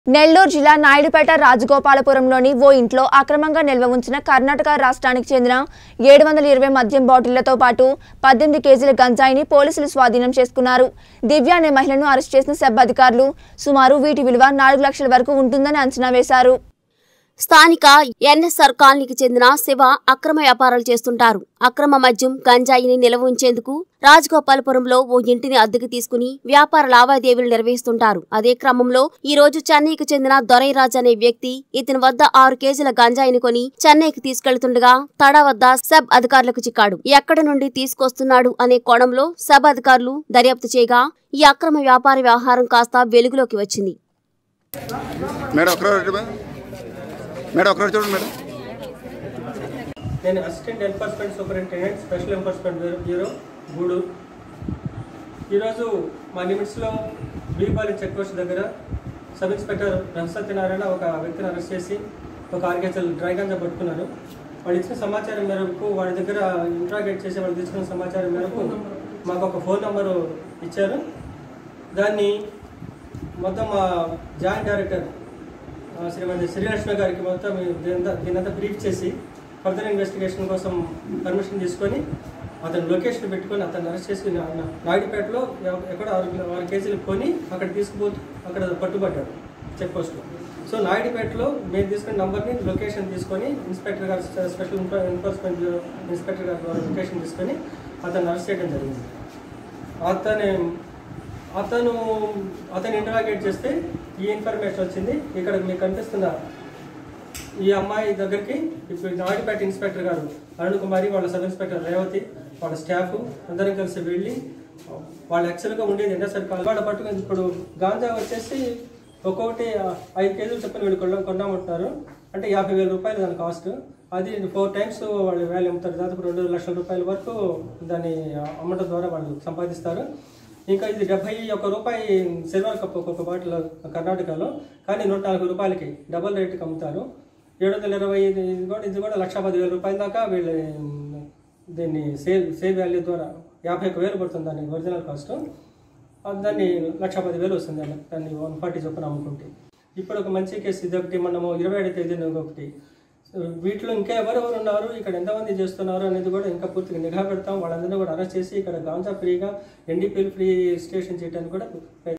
నెల్లూరు జిల్లా నాయుడుపేట రాజగోపాలపురంలోని ఓ ఇంట్లో అక్రమంగా నిల్వ ఉంచిన కర్ణాటక రాష్ట్రానికి చెందిన ఏడు వందల ఇరవై మద్యం బాటిళ్లతో పాటు పద్దెనిమిది కేజీల గంజాయిని పోలీసులు స్వాధీనం చేసుకున్నారు దివ్య అనే మహిళను అరెస్ట్ చేసిన సెబ్ అధికారులు సుమారు వీటి విలువ నాలుగు లక్షల వరకు ఉంటుందని అంచనా వేశారు స్థానిక ఎన్ఎస్ఆర్ కాలనీకి చెందిన శివ అక్రమ వ్యాపారాలు చేస్తుంటారు అక్రమ మద్యం గంజాయిని నిల్వ ఉంచేందుకు రాజగోపాలపురంలో ఓ ఇంటిని అద్దెకు తీసుకుని వ్యాపార లావాదేవీలు నిర్వహిస్తుంటారు అదే క్రమంలో ఈ రోజు చెన్నైకి చెందిన దొరైరాజ్ అనే వ్యక్తి ఇతని వద్ద ఆరు కేజీల గంజాయిని కొని చెన్నైకి తీసుకెళ్తుండగా తడా వద్ద సబ్ అధికారులకు చిక్కాడు ఎక్కడి నుండి తీసుకొస్తున్నాడు అనే కోణంలో సబ్ అధికారులు దర్యాప్తు చేయగా ఈ అక్రమ వ్యాపార వ్యవహారం కాస్త వెలుగులోకి వచ్చింది మేడం ఒకరోజు చూడండి మేడం ఒకరోజు చూడండి మేడం నేను assistant enforcement superintendent special enforcement bureau bureau Gudur ఈరోజు మా లిమిట్స్లో బీపాలి చెక్ పోస్ట్ దగ్గర సబ్ ఇన్స్పెక్టర్ సత్యనారాయణ ఒక వ్యక్తిని అరెస్ట్ చేసి ఒక ఆరు కేజీలు డ్రై గంజా పట్టుకున్నారు వాళ్ళు ఇచ్చిన సమాచారం మేరకు వాళ్ళ దగ్గర ఇంట్రాగేట్ చేసి వాళ్ళు తీసుకున్న సమాచారం మేరకు మాకు ఒక ఫోన్ నెంబరు ఇచ్చారు దాన్ని మొత్తం మా జాయింట్ డైరెక్టర్ ఆ, శ్రీమతి శ్రీలక్ష్మి గారికి మొత్తం దీనంతా దీనంతా బ్రీఫ్ చేసి ఫర్దర్ ఇన్వెస్టిగేషన్ కోసం పర్మిషన్ తీసుకొని అతను లొకేషన్ పెట్టుకొని అతను అరెస్ట్ చేసి నా- నా- నాయుడుపేటలో ఎవ- ఎక్కడ ఆరు కిలో- ఆరు కేజీలు కొని అక్కడ తీసుకుపోతూ అక్కడ పట్టుబడ్డాడు చెక్ పోస్ట్లో సో నాయుడుపేటలో మేము తీసుకున్న నంబర్ని లొకేషన్ తీసుకొని ఇన్స్పెక్టర్ గారు స్పెషల్ ఎన్ఫోర్స్మెంట్ ఇన్స్పెక్టర్ గారి ద్వారా లొకేషన్ తీసుకొని అతను అరెస్ట్ చేయడం జరిగింది అతను అతను అతను ఇంటరాగేట్ చేస్తే ఈ ఇన్ఫర్మేషన్ వచ్చింది ఇక్కడ మీకు కనిపిస్తున్న ఈ అమ్మాయి దగ్గరికి ఇప్పుడు నాయుడుపేట ఇన్స్పెక్టర్ గారు అరుణ్ కుమారి వాళ్ళ సబ్ ఇన్స్పెక్టర్ రేవతి వాళ్ళ స్టాఫ్ అందరం కలిసి వెళ్ళి వాళ్ళు యాక్చువల్గా ఉండేది ఎన్ఎస్ఆర్ కాల్ వాళ్ళ పట్టుకుని ఇప్పుడు గాంజా వచ్చేసి ఒక్కొక్కటి ఐదు కేజీలు చెప్పని వీళ్ళు కొన్నా కొన్నామంటున్నారు అంటే యాభై వేల రూపాయలు దాని కాస్ట్ అది ఫోర్ టైమ్స్ వాళ్ళు వాల్యూ అమ్ముతారు దాదాపు రెండు లక్షల రూపాయల వరకు దాన్ని అమ్మటం ద్వారా వాళ్ళు సంపాదిస్తారు ఇంకా ఇది డెబ్బై ఒక్క రూపాయి సిల్వర్ కప్ ఒక్కొక్క బాటిల్ కర్ణాటకలో కానీ నూట నాలుగు రూపాయలకి డబల్ రేట్కి అమ్ముతారు ఏడు వందల ఇరవై ఇది ఇది కూడా ఇది కూడా లక్ష పది వేల రూపాయల దాకా వీళ్ళు ఉమ్, దీన్ని సేల్ సేల్ వాల్యూ ద్వారా యాభై ఒక్క వేలు పడుతుంది దాని ఒరిజినల్ కాస్ట్ ఆ, దాన్ని లక్ష పది వేలు వస్తుంది దాన్ని దాన్ని వన్ ఫార్టీ చొప్పున అమ్ముకుంటే ఇప్పుడు ఒక మంచి కేసు ఇది ఒకటి మనము ఇరవై ఏడు తేదీన ఇంకొకటి సో వీటిలో ఇంకా ఎవరెవరు ఉన్నారు ఇక్కడ ఎంతమంది చేస్తున్నారు అనేది కూడా ఇంకా పూర్తిగా నిఘా పెడతాం వాళ్ళందరినీ కూడా అరెస్ట్ చేసి ఇక్కడ గాంజా ఫ్రీగా ఎన్డీపీఎల్ ఫ్రీ స్టేషన్ చేయడానికి కూడా